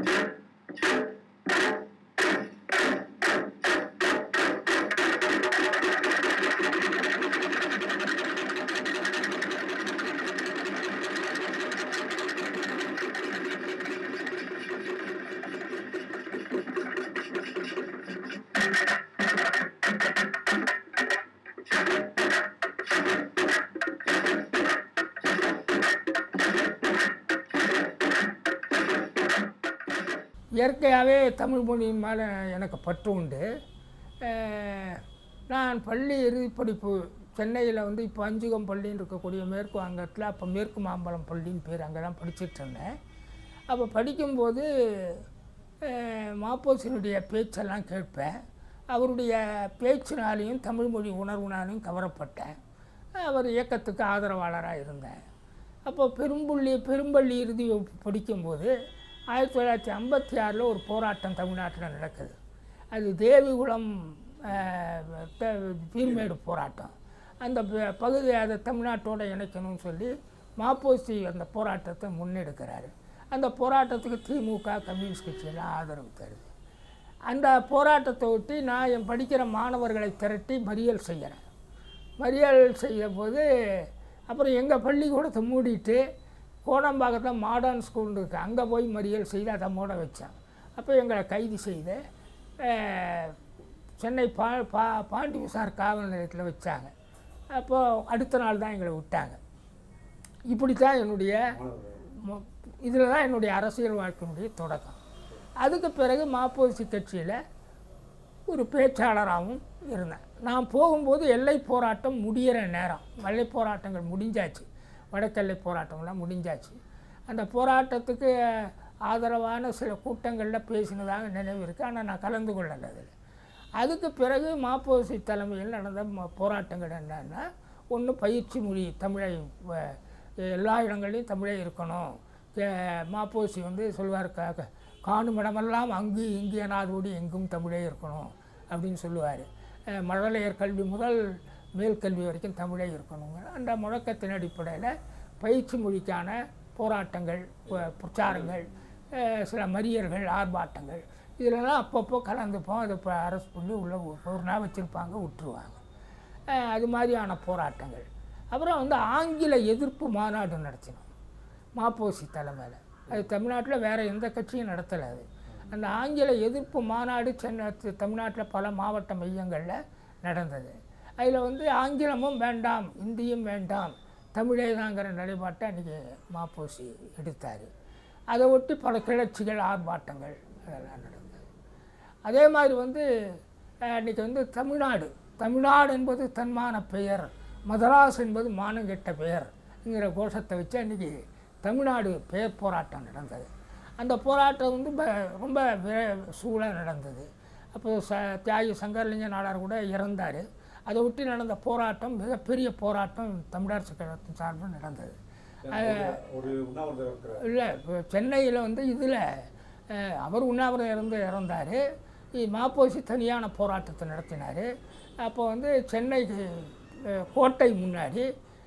இயற்கையாகவே தமிழ் மொழி மேலே எனக்கு பற்று உண்டு அஹ், நான் பள்ளி இறுதி படிப்பு சென்னையில் வந்து இப்போ அஞ்சுகம் பள்ளின்னு இருக்கக்கூடிய மேற்கு வங்கத்தில் அப்போ மேற்கு மாம்பலம் பள்ளின்னு பேர் அங்கே தான் படிச்சுட்டு இருந்தேன் அப்போ படிக்கும்போது அஹ், மாப்போசினுடைய பேச்செல்லாம் கேட்பேன் அவருடைய பேச்சினாலையும் தமிழ் மொழி உணர்வுனாலையும் கவரப்பட்டேன் அவர் இயக்கத்துக்கு ஆதரவாளராக இருந்தேன் அப்போ பெரும்புள்ளி பெரும்பள்ளி இறுதி வகுப்பு படிக்கும்போது ஆயிரத்தி தொள்ளாயிரத்தி ஐம்பத்தி ஆறில் ஒரு போராட்டம் தமிழ்நாட்டில் நடக்குது அது தேவிகுளம் அஹ், ப- பீர்மேடு போராட்டம் அந்த ப- பகுதியை அதை தமிழ்நாட்டோட இணைக்கணும்னு சொல்லி மாப்போசி அந்த போராட்டத்தை முன்னெடுக்கிறாரு அந்த போராட்டத்துக்கு திமுக கம்யூனிஸ்ட் கட்சியெல்லாம் ஆதரவு தருது அந்த போராட்டத்தை ஒட்டி நான் என் படிக்கிற மாணவர்களை திரட்டி மறியல் செய்கிறேன் மறியல் செய்த போது அப்புறம் எங்கள் பள்ளிக்கூடத்தை மூடிட்டு கோடம்பாக்கத்தில் மாடர்ன் ஸ்கூல் இருக்குது அங்கே போய் மறியல் செய்து அதை மூட வச்சேன் அப்போ எங்களை கைது செய்து அஹ், சென்னை பா பா பாண்டி விசார் காவல் நிலையத்தில் வச்சாங்க அப்போது அடுத்த நாள் தான் எங்களை விட்டாங்க இப்படி தான் என்னுடைய இதில் தான் என்னுடைய அரசியல் வாழ்க்கையினுடைய தொடக்கம் அதுக்கு பிறகு மாப்போசி கட்சியில் ஒரு பேச்சாளராகவும் இருந்தேன் நான் போகும்போது எல்லை போராட்டம் முடியிற நேரம் எல்லை போராட்டங்கள் முடிஞ்சாச்சு வடக்கெல்லை போராட்டங்கள்லாம் முடிஞ்சாச்சு அந்த போராட்டத்துக்கு ஆதரவான சில கூட்டங்களில் பேசினதாக நினைவு இருக்குது ஆனால் நான் கலந்து கொள்ளலை அதில் அதுக்கு பிறகு மாப்போசி தலைமையில் நடந்த ம- போராட்டங்கள் என்னன்னா ஒன்று பயிற்சி மொழி தமிழை வ- எல்லா இடங்கள்லையும் தமிழே இருக்கணும் கே- மாப்போசி வந்து சொல்வார் க க- காணும் இடமெல்லாம் அங்கு இங்கு எனாதோடி எங்கும் தமிழே இருக்கணும் அப்படின்னு சொல்லுவார் மழலையர் கல்வி முதல் மேல் கல்வி வரைக்கும் தமிழே இருக்கணுங்க அந்த முழக்கத்தின் அடிப்படையில் பயிற்சி மொழிக்கான போராட்டங்கள் ப- பிரச்சாரங்கள் அஹ், சில மறியல்கள் ஆர்ப்பாட்டங்கள் இதிலெல்லாம் அப்பப்போ கலந்துப்போம் அதை இப்போ அரெஸ்ட் பண்ணி உள்ள ஒரு ஒரு நாள் வச்சுருப்பாங்க விட்டுருவாங்க அஹ், அது மாதிரியான போராட்டங்கள் அப்புறம் வந்து ஆங்கில எதிர்ப்பு மாநாடு நடத்தினோம் மாப்போசி தலைமையில் அது தமிழ்நாட்டில் வேறு எந்த கட்சியும் நடத்தலை அது அந்த ஆங்கில எதிர்ப்பு மாநாடு சென்னை தி- தமிழ்நாட்டில் பல மாவட்ட மையங்களில் நடந்தது அதில் வந்து ஆங்கிலமும் வேண்டாம் இந்தியும் வேண்டாம் தமிழே தாங்கிற நிலைப்பாட்டை அன்றைக்கி மாப்போசி எடுத்தார் அதை ஒட்டி பல கிளர்ச்சிகள் ஆர்ப்பாட்டங்கள் அதெல்லாம் நடந்தது அதே மாதிரி வந்து அஹ், இன்னைக்கு வந்து தமிழ்நாடு தமிழ்நாடு என்பது தன்மான பெயர் மதராஸ் என்பது மானங்கெட்ட பெயர்ங்கிற கோஷத்தை வச்சு அன்றைக்கி தமிழ்நாடு பெயர் போராட்டம் நடந்தது அந்த போராட்டம் வந்து ப- ரொம்ப விர- சூழ நடந்தது அப்போ ச தியாகி சங்கரலிங்க நாடார் கூட இறந்தார் அதை ஒட்டி நடந்த போராட்டம் மிகப்பெரிய போராட்டம் தமிழரசு கழகத்தின் சார்பில் நடந்தது ஒரு உண்ணாவிரதம் இருக்கிறார் இல்லை இப்போ சென்னையில் வந்து இதில் அவர் உண்ணாவிரதம் இருந்து இறந்தார் மாப்போசி தனியான போராட்டத்தை நடத்தினார் அப்போ வந்து சென்னைக்கு அஹ், கோட்டை முன்னாடி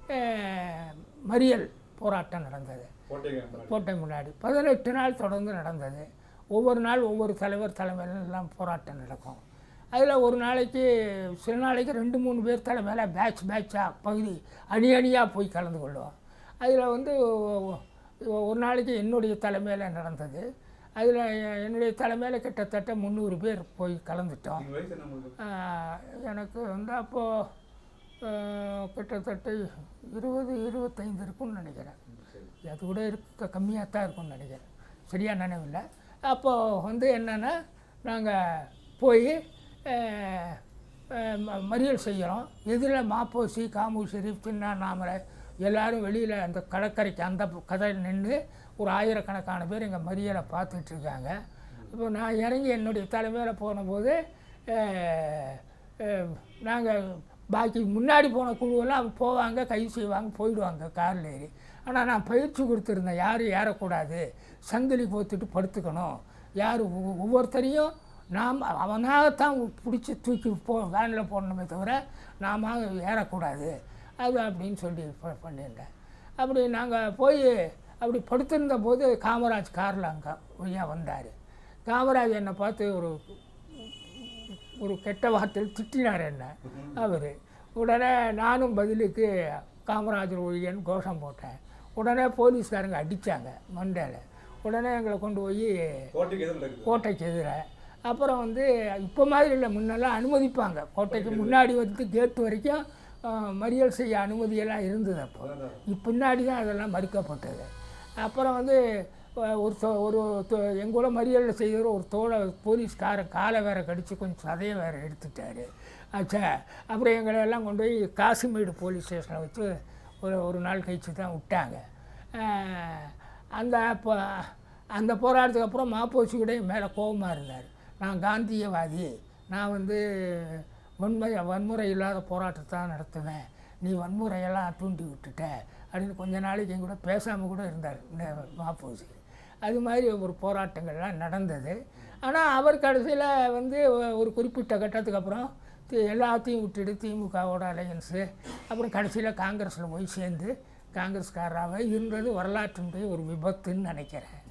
அஹ், மறியல் போராட்டம் நடந்தது கோட்டைக்கு முன்னாடி. கோட்டை முன்னாடி பதினெட்டு நாள் தொடர்ந்து நடந்தது ஒவ்வொரு நாள் ஒவ்வொரு தலைவர் தலைமையில எல்லாம் போராட்டம் நடக்கும் அதில் ஒரு நாளைக்கு சில நாளைக்கு ரெண்டு மூணு பேர் தலைமையில் பேட்ச் பேட்சாக பகுதி அணி அணியாக போய் கலந்து கொள்வோம் அதில் வந்து ஒ- ஒ- ஒரு நாளைக்கு என்னுடைய தலைமையில் நடந்தது அதில் என்னுடைய தலைமையில் கிட்டத்தட்ட முந்நூறு பேர் போய் கலந்துட்டோம் நீங்க வயசு என்ன உங்களுக்கு ஆஹ் எனக்கு வந்து அப்போது கிட்டத்தட்ட இருபது இருபத்தைந்து இருக்கும்னு நினைக்கிறேன் சரி அது கூட இருக்க கம்மியாக தான் இருக்கும்னு நினைக்கிறேன் சரியாக நினைவில்லை அப்போது வந்து என்னென்னா நாங்கள் போய் அஹ், அஹ், ம- மறியல் செய்கிறோம் எதில் மாப்போசி காமு ஷெரீப் சின்ன நாமரை எல்லாரும் வெளியில் அந்த கடற்கரைக்கு அந்த கதை நின்று ஒரு ஆயிரக்கணக்கான பேர் எங்கள் மறியலை பார்த்துட்டு இருக்காங்க இப்போ நான் இறங்கி என்னுடைய தலைமையில் போனபோது நாங்கள் பாக்கி முன்னாடி போன குழுவெல்லாம் போவாங்க கைது செய்வாங்க போயிடுவாங்க காரில் ஏறி ஆனால் நான் பயிற்சி கொடுத்துருந்தேன் யாரும் ஏறக்கூடாது சங்கிலி கோத்துட்டு படுத்துக்கணும் யார் ஒவ்வொ- ஒவ்வொருத்தரையும் நாம் அவனாகத்தான் பிடிச்சி தூக்கி போ வேனில் போடணுமே தவிர நாம ஏறக்கூடாது அது அப்படின்னு சொல்லி ப- பண்ணியிருந்தேன் அப்படி நாங்கள் போய் அப்படி படுத்திருந்த போது காமராஜ் காரில் அங்கே வழியா வந்தார் காமராஜ் என்னை பார்த்து ஒரு ஒரு கெட்ட வார்த்தையில் திட்டினார் என்ன அவர் உடனே நானும் பதிலுக்கு காமராஜர் ஒழியன்னு கோஷம் போட்டேன் உடனே போலீஸ்காரங்க அடித்தாங்க மண்டையில் உடனே எங்களை கொண்டு போய் கோட்டைக்கு எதிரில் இருக்குது கோட்டைக்கு எதிர அப்புறம் வந்து இப்போ மாதிரி இல்லை முன்னெல்லாம் அனுமதிப்பாங்க கோட்டைக்கு முன்னாடி வந்து கேட் வரைக்கும் ஆ, மறியல் செய்ய அனுமதியெல்லாம் இருந்தது அப்போ அதான் இப்போ பின்னாடி தான் அதெல்லாம் மறுக்கப்பட்டது அப்புறம் வந்து அஹ், ஒரு தோ- ஒரு எங்கூட மறியலில் செய்கிற ஒரு தோழ போலீஸ்காரன் காலை வேற கடித்து கொஞ்சம் சதையை வேற எடுத்துட்டாரு ஆச்சா அப்புறம் எங்களை எல்லாம் கொண்டு போய் காசிமேடு போலீஸ் ஸ்டேஷனில் வச்சு ஒரு ஒரு நாள் கழிச்சு தான் விட்டாங்க அஹ், அந்த இப்போ அந்த போராட்டத்துக்கு அப்புறம் மாப்போசி கூட என் மேலே கோபமாக இருந்தார் நான் காந்தியவாதி நான் வந்து வன்முறை வன்முறை இல்லாத போராட்டத்தை தான் நடத்துவேன் நீ வன்முறையெல்லாம் தூண்டி விட்டுட்ட அப்படின்னு கொஞ்ச நாளைக்கு என் கூட பேசாமல் கூட இருந்தார் இந்த மாப்போசி அது மாதிரி ஒரு போராட்டங்கள்லாம் நடந்தது ஆனால் அவர் கடைசியில் வந்து ஒ- ஒரு குறிப்பிட்ட கட்டத்துக்கு அப்புறம் தி- எல்லாத்தையும் விட்டுட்டு திமுகவோட அலையன்ஸு அப்புறம் கடைசியில் காங்கிரஸில் போய் சேர்ந்து காங்கிரஸ்காரராக இருந்தது வரலாற்றினுடைய ஒரு விபத்துன்னு நினைக்கிறேன்